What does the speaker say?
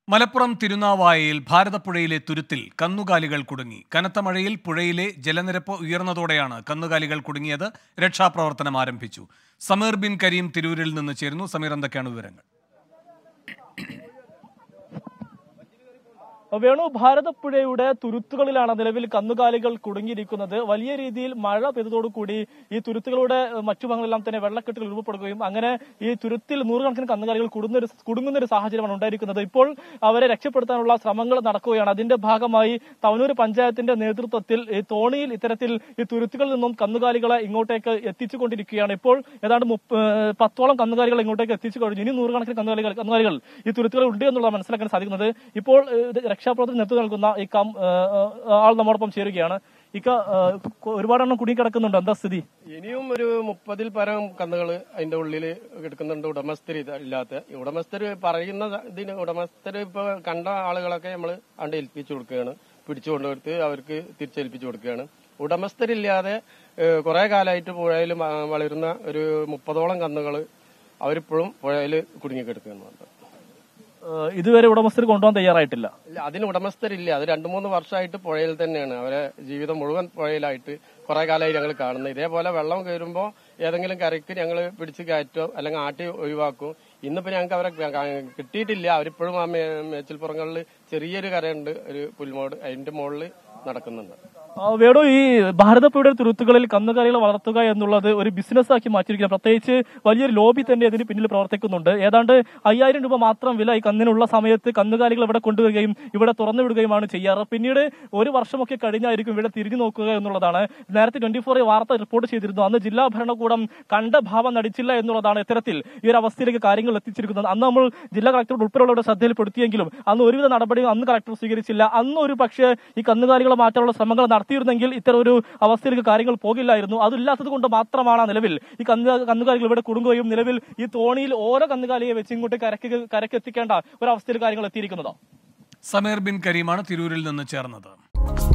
മലപ്പുറം തിരുനാവായയിൽ ഭാരതപ്പുഴയിലെ തുരുത്തിൽ കന്നുകാലികൾ കുടുങ്ങി കനത്ത മഴയിൽ പുഴയിലെ ജലനിരപ്പ് ഉയർന്നതോടെയാണ് കന്നുകാലികൾ കുടുങ്ങിയത് രക്ഷാപ്രവർത്തനം ആരംഭിച്ചു സമീർ ബിൻ കരീം തിരൂരിൽ നിന്ന് ചേരുന്നു സമീർ എന്തൊക്കെയാണ് വിവരങ്ങൾ വേണു ഭാരതപ്പുഴയുടെ തുരുത്തുകളിലാണ് നിലവിൽ കന്നുകാലികൾ കുടുങ്ങിയിരിക്കുന്നത് വലിയ രീതിയിൽ മഴ പെയ്തതോടുകൂടി ഈ തുരുത്തുകളുടെ ഏഹ്, മറ്റു ഭാഗങ്ങളെല്ലാം തന്നെ വെള്ളക്കെട്ടുകൾ രൂപപ്പെടുകയും അങ്ങനെ ഈ തുരുത്തിൽ നൂറുകണക്കിന് കന്നുകാലികൾ കുടുങ്ങുന്ന ഒരു കുടുങ്ങുന്ന ഒരു സാഹചര്യമാണ് ഉണ്ടായിരിക്കുന്നത് ഇപ്പോൾ അവരെ രക്ഷപ്പെടുത്താനുള്ള ശ്രമങ്ങൾ നടക്കുകയാണ് അതിന്റെ ഭാഗമായി തവനൂർ പഞ്ചായത്തിന്റെ നേതൃത്വത്തിൽ ഈ തോണിയിൽ ഇത്തരത്തിൽ ഈ തുരുത്തുകളിൽ നിന്നും കന്നുകാലികളെ ഇങ്ങോട്ടേക്ക് എത്തിച്ചുകൊണ്ടിരിക്കുകയാണ് ഇപ്പോൾ ഏതാണ്ട് മുപ്പ- ഏഹ്, പത്തോളം കന്നുകാലികൾ ഇങ്ങോട്ടേക്ക് എത്തിച്ചു കഴിഞ്ഞു ഇനി നൂറുകണക്കിന് കന്നുകാലികൾ കന്നുകാലികൾ ഈ തുരുത്തുകൾ ഉണ്ട് എന്നുള്ളത് മനസ്സിലാക്കാൻ സാധിക്കുന്നത് ഇപ്പോൾ ഏഹ്, ഇത് രക്ഷാപ്രവർത്തനം നേതൃത്വം നൽകുന്ന ഈ കം ഏഹ്, ഏഹ്, ആൾ നമ്മോടൊപ്പം ചേരുകയാണ് ഇക്ക ഏഹ്, കു- ഒരുപാടെണ്ണം കുടുങ്ങിക്കിടക്കുന്നുണ്ട് എന്താ സ്ഥിതി ഇനിയും ഒരു മുപ്പതിൽ പരം കന്നുകൾ അതിന്റെ ഉള്ളിൽ കിടക്കുന്നുണ്ട് ഉടമസ്ഥര് ഇത് ഇല്ലാത്ത ഈ ഉടമസ്ഥര് പറയുന്ന ഇതിന് ഉടമസ്ഥര് ഇപ്പൊ കണ്ട ആളുകളൊക്കെ നമ്മൾ അണ്ട് ഏൽപ്പിച്ചു കൊടുക്കുകയാണ് പിടിച്ചു കൊണ്ടുകൊടുത്ത് അവർക്ക് തിരിച്ചേൽപ്പിച്ചു കൊടുക്കുകയാണ് ഉടമസ്ഥരില്ലാതെ ഏഹ്, കുറെ കാലമായിട്ട് പുഴയിൽ മ- വളരുന്ന ഒരു മുപ്പതോളം കന്നുകൾ അവരിപ്പോഴും പുഴയിൽ കുടുങ്ങിക്കിടക്കുന്നുണ്ട് ഏഹ്, ഇതുവരെ ഉടമസ്ഥർ കൊണ്ടുപോകാൻ തയ്യാറായിട്ടില്ല ഇല്ല അതിന് ഉടമസ്ഥരില്ല അത് രണ്ടു മൂന്ന് വർഷമായിട്ട് പുഴയിൽ തന്നെയാണ് അവരെ ജീവിതം മുഴുവൻ പുഴയിലായിട്ട് കുറെ കാലമായി ഞങ്ങൾ കാണുന്നത് ഇതേപോലെ വെള്ളം കയറുമ്പോൾ ഏതെങ്കിലും കരയ്ക്ക് ഞങ്ങൾ പിടിച്ച് കയറ്റോ അല്ലെങ്കിൽ ആട്ടി ഒഴിവാക്കും ഇന്നിപ്പോ ഞങ്ങൾക്ക് അവരെ ക- കിട്ടിയിട്ടില്ല അവരിപ്പോഴും ആ മേ- മേച്ചിൽപ്പുറങ്ങളിൽ ചെറിയൊരു കരയുണ്ട് ഒരു പുൽമോട് അതിന്റെ മുകളിൽ നടക്കുന്നുണ്ട് ആ, വേണു ഈ ഭാരതപ്പുഴയുടെ തുരുത്തുകളിൽ കന്നുകാലികളെ വളർത്തുക എന്നുള്ളത് ഒരു ബിസിനസ് ആക്കി മാറ്റിയിരിക്കുന്നു പ്രത്യേകിച്ച് വലിയൊരു ലോബി തന്നെ ഇതിന് പിന്നിൽ പ്രവർത്തിക്കുന്നുണ്ട് ഏതാണ്ട് അയ്യായിരം രൂപ മാത്രം വില ഈ കന്നിനുള്ള സമയത്ത് കന്നുകാലികൾ ഇവിടെ കൊണ്ടുവരികയും ഇവിടെ തുറന്നു വിടുകയുമാണ് ചെയ്യാറ് പിന്നീട് ഒരു വർഷമൊക്കെ കഴിഞ്ഞായിരിക്കും ഇവിടെ തിരിഞ്ഞു നോക്കുക എന്നുള്ളതാണ് നേരത്തെ ട്വന്റി ഫോർ വാർത്ത റിപ്പോർട്ട് ചെയ്തിരുന്നു അന്ന് ജില്ലാ ഭരണകൂടം കണ്ട ഭാവം നടിച്ചില്ല എന്നുള്ളതാണ് ഇത്തരത്തിൽ ഈ ഒരു അവസ്ഥയിലേക്ക് കാര്യങ്ങൾ എത്തിച്ചിരിക്കുന്നത് അന്ന് നമ്മൾ ജില്ലാ കളക്ടർ ഉൾപ്പെടെയുള്ളവരുടെ ശ്രദ്ധയിൽപ്പെടുത്തിയെങ്കിലും അന്ന് ഒരുവിധ നടപടിയും അന്ന് കളക്ടർ സ്വീകരിച്ചില്ല അന്ന് ഒരു പക്ഷേ ഈ കന്നുകാലികളെ മാറ്റാനുള്ള ശ്രമങ്ങൾ നടത്തിയിരുന്നെങ്കിൽ ഇത്തരം ഒരു അവസ്ഥയിലേക്ക് കാര്യങ്ങൾ പോകില്ലായിരുന്നു അതില്ലാത്തത് കൊണ്ട് മാത്രമാണ് നിലവിൽ ഈ കന്നു കന്നുകാലികൾ ഇവിടെ കുടുങ്ങുകയും നിലവിൽ ഈ തോണിയിൽ ഓരോ കന്നുകാലിയെ വെച്ച് ഇങ്ങോട്ട് കരക്ക് കരക്ക് എത്തിക്കേണ്ട ഒരു അവസ്ഥയിൽ കാര്യങ്ങൾ എത്തിയിരിക്കുന്നത് സമീർ ബിൻ കരീമാണ് തിരൂരിൽ നിന്ന് ചേർന്നത്